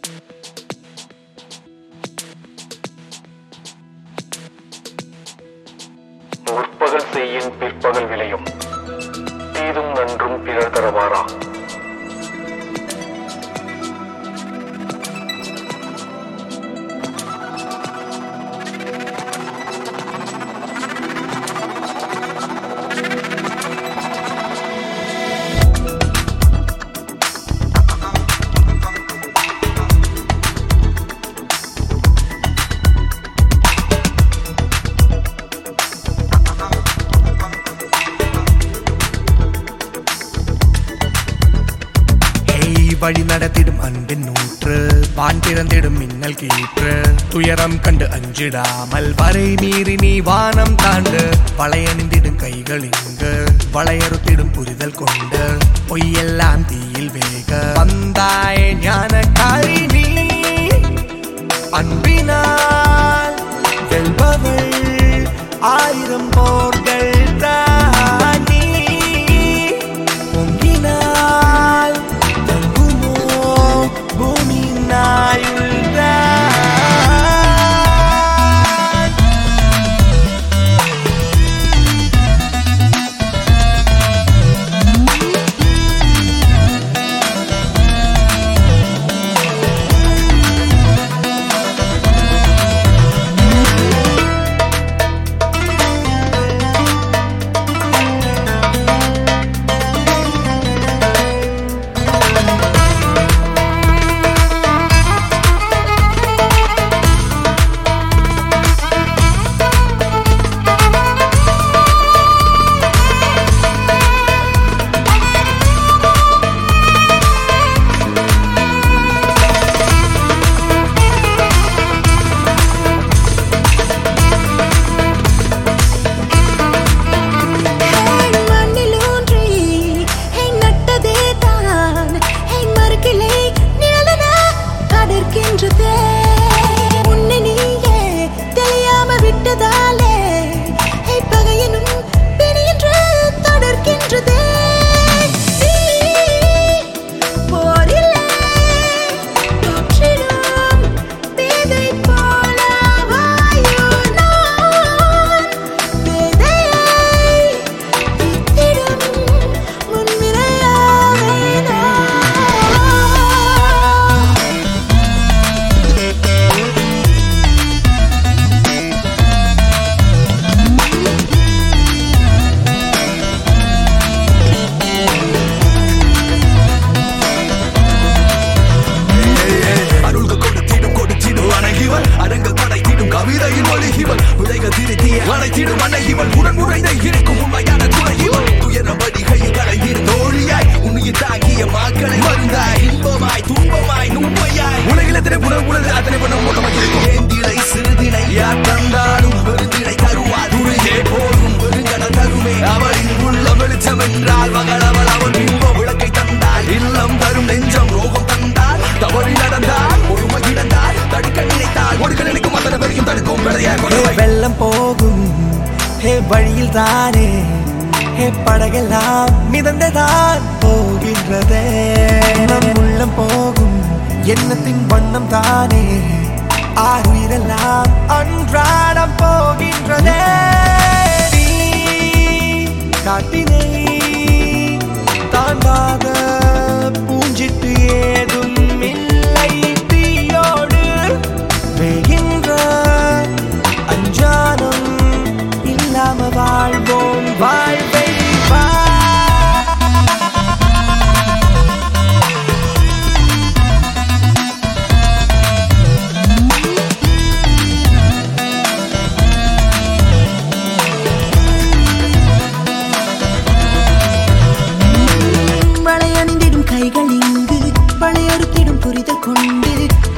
முற்பகல் செய்யின் பிற்பகல் விளையும் தீதும் நன்றும் பிறர் தரவாரா ஹேய் வழி நடத்திடும் அன்பின் நூற்று வான் திறந்திடும் மின்னல் கீற்று துயரம் கண்டு அஞ்சிடாமல் வரை மீறி நீ வானம் தாண்டு வளையணிந்திடும் கைகள் இங்கு வளையறுத்திடும் புரிதல் கொண்டு பொய்யெல்லாம் தீயில் வேக வந்தாய் ஞானக்காரி நீ அன்பினால் வெல்பவள் ஆயிரம் போர்கள் தானி பொங்கினால் தங்குமோ பூமி நாயுள்தான் ஹேய் மண்ணிலூன்றி ஹே நட்டதே தான் ஹே மறுக்கிளை நிழலென கடற்கின்றதே உன்னை நீயே தெரியாம விட்டதாலே ஹே பகையனும் பிணியென்று தொடர்கின்றதே நீ போரிலே தொற்றிடும் பேதை போல வாயு நான் பேதையை வித்திடும் முன்விரையாவே நான் அருள்கள் கொடுத்திடும் கொடுத்திடும் அணைகிவள் அரங்கள் படைத்திடும் கவிதையின் ஒழுகிவள் விளைகள் திருத்திய அணைத்திடும் அணைகிவள் உடன் உறைந்த இருக்கும் உண்மையான துணையிவள் துயர வடிகையில் கலைந்திடும் தோழியாய் உன்னையில் தாங்கிய மாக்களை மருந்தாய் இன்பமாய் துன்பமாய் நுண்மையாய் உலகில் எத்தனை புறம் உலகு அத்தனை பண்ண மூலமாக இருக்கும் ஏந்திழை சிறுதினை யார் தந்தாலும் பெருந்திழை தருவா துணியே போதும் பெருங்கடல் தருமே அவளின் உள்ள வெளிச்சம் என்றால் மகள் அவள் அவன் இன்ப விளக்கை தந்தாள் இல்லம் தரும் நெஞ்சம் ரோகம் தந்தால் தவறி நடந்தால் ஒருமை கிடந்தால் தடுக்க நினைத்தால் ஒடுக்க நினைக்கும் அத்தனை பேரையும் தடுக்கும் விளையாட ஹே கொண்டு வெள்ளம் போகும் ஹே வழியில் தானே ஹே படகெல்லாம் மிதந்துதான் போகின்றதே நம் உள்ளம் போகும் எண்ணத்தின் வண்ணம் தானே ஆறுயிரெல்லாம் அன்றாடம் போகின்றதே நீ காட்டினை தாண்டாத பூஞ்சிட்டு ஏதும் இல்லை தீயோடு வேகின்ற அஞ்சானம் இல்லாம வாழ்வோம் வாழ்வை வா வளையணிந்திடும் கைகள் இங்கு வளையறுத்திடும் புரிதல் கொண்டு